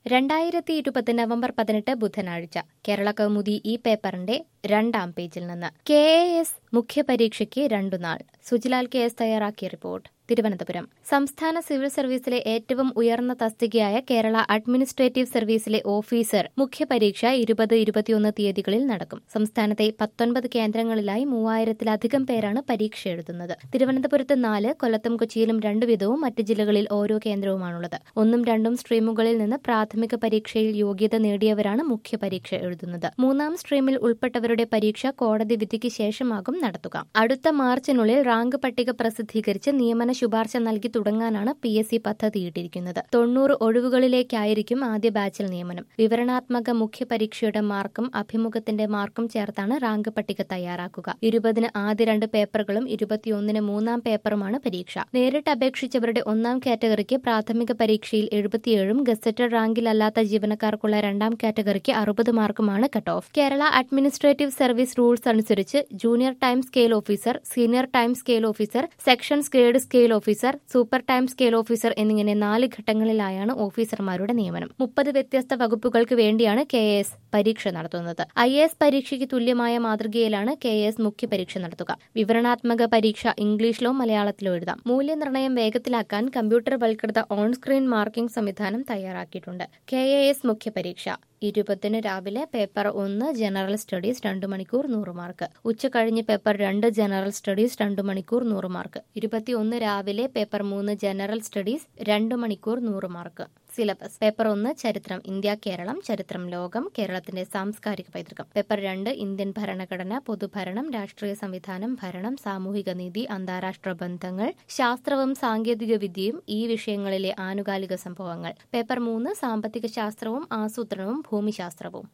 രണ്ടായിരത്തി ഇരുപത് നവംബർ പതിനെട്ട് ബുധനാഴ്ച കേരള കൗമുദി ഈ പേപ്പറിന്റെ രണ്ടാം പേജിൽ നിന്ന് കെ എ എസ് മുഖ്യപരീക്ഷയ്ക്ക് രണ്ടുനാൾ സുജിലാൽ കെ എസ് തയ്യാറാക്കിയ റിപ്പോർട്ട് തിരുവനന്തപുരം സംസ്ഥാന സിവിൽ സർവീസിലെ ഏറ്റവും ഉയർന്ന തസ്തികയായ കേരള അഡ്മിനിസ്ട്രേറ്റീവ് സർവീസിലെ ഓഫീസർ മുഖ്യപരീക്ഷ ഇരുപത് ഇരുപത്തിയൊന്ന് തീയതികളിൽ നടക്കും സംസ്ഥാനത്തെ പത്തൊൻപത് കേന്ദ്രങ്ങളിലായി മൂവായിരത്തിലധികം പേരാണ് പരീക്ഷ എഴുതുന്നത് തിരുവനന്തപുരത്ത് നാല് കൊല്ലത്തും കൊച്ചിയിലും രണ്ടു വീതവും മറ്റ് ജില്ലകളിൽ ഓരോ കേന്ദ്രവുമാണുള്ളത് ഒന്നും രണ്ടും സ്ട്രീമുകളിൽ നിന്ന് പ്രാഥമിക പരീക്ഷയിൽ യോഗ്യത നേടിയവരാണ് മുഖ്യപരീക്ഷ എഴുതുന്നത് മൂന്നാം സ്ട്രീമിൽ ഉൾപ്പെട്ടവരുടെ പരീക്ഷ കോടതി വിധിക്ക് ശേഷമാകും നടത്തുക അടുത്ത മാർച്ചിനുള്ളിൽ റാങ്ക് പട്ടിക പ്രസിദ്ധീകരിച്ച് നിയമന ശുപാർശ നൽകി തുടങ്ങാനാണ് പി എസ് സി പദ്ധതിയിട്ടിരിക്കുന്നത് തൊണ്ണൂറ് ഒഴിവുകളിലേക്കായിരിക്കും ആദ്യ ബാച്ചിൽ നിയമനം വിവരണാത്മക മുഖ്യപരീക്ഷയുടെ മാർക്കും അഭിമുഖത്തിന്റെ മാർക്കും ചേർത്താണ് റാങ്ക് പട്ടിക തയ്യാറാക്കുക ഇരുപതിന് ആദ്യ രണ്ട് പേപ്പറുകളും ഇരുപത്തിയൊന്നിന് മൂന്നാം പേപ്പറുമാണ് പരീക്ഷ നേരിട്ട് അപേക്ഷിച്ചവരുടെ ഒന്നാം കാറ്റഗറിക്ക് പ്രാഥമിക പരീക്ഷയിൽ എഴുപത്തിയേഴും ഗസറ്റഡ് റാങ്കിലല്ലാത്ത ജീവനക്കാർക്കുള്ള രണ്ടാം കാറ്റഗറിക്ക് അറുപത് മാർക്കുമാണ് cut off Kerala administrative service rules അനുസരിച്ച് junior time scale officer senior time scale officer sections grade scale officer super time scale officer എന്നിങ്ങനെ നാല് ഘട്ടങ്ങളിലായാണ് ഓഫീസർമാരുടെ നിയമനം മുപ്പത് വ്യത്യസ്ത വകുപ്പുകൾക്ക് വേണ്ടിയാണ് കെ എസ് പരീക്ഷ നടത്തുന്നത് ഐ എസ് പരീക്ഷയ്ക്ക് തുല്യമായ മാതൃകയിലാണ് കെ എസ് മുഖ്യ പരീക്ഷ നടത്തുക വിവരണാത്മക പരീക്ഷ ഇംഗ്ലീഷിലോ മലയാളത്തിലോ എഴുതാം മൂല്യനിർണ്ണയം വേഗത്തിലാക്കാൻ കമ്പ്യൂട്ടർവൽകൃത ഓൺ സ്ക്രീൻ മാർക്കിംഗ് സംവിധാനം തയ്യാറാക്കിയിട്ടുണ്ട് കെ എ എസ് മുഖ്യ പരീക്ഷ ഇരുപതിന് രാവിലെ പേപ്പർ ഒന്ന് ജനറൽ സ്റ്റഡീസ് രണ്ടു മണിക്കൂർ നൂറ് മാർക്ക് ഉച്ച കഴിഞ്ഞ് പേപ്പർ രണ്ട് ജനറൽ സ്റ്റഡീസ് രണ്ടു മണിക്കൂർ നൂറ് മാർക്ക് ഇരുപത്തിയൊന്ന് രാവിലെ പേപ്പർ മൂന്ന് ജനറൽ സ്റ്റഡീസ് രണ്ടു മണിക്കൂർ നൂറ് മാർക്ക് സിലബസ് പേപ്പർ ഒന്ന് ചരിത്രം ഇന്ത്യ കേരളം ചരിത്രം ലോകം കേരളത്തിന്റെ സാംസ്കാരിക പൈതൃകം പേപ്പർ രണ്ട് ഇന്ത്യൻ ഭരണഘടന പൊതുഭരണം രാഷ്ട്രീയ സംവിധാനം ഭരണം സാമൂഹിക നീതി അന്താരാഷ്ട്ര ബന്ധങ്ങൾ ശാസ്ത്രവും സാങ്കേതിക വിദ്യയും ഈ വിഷയങ്ങളിലെ ആനുകാലിക സംഭവങ്ങൾ പേപ്പർ മൂന്ന് സാമ്പത്തിക ശാസ്ത്രവും ആസൂത്രണവും ഭൂമിശാസ്ത്രവും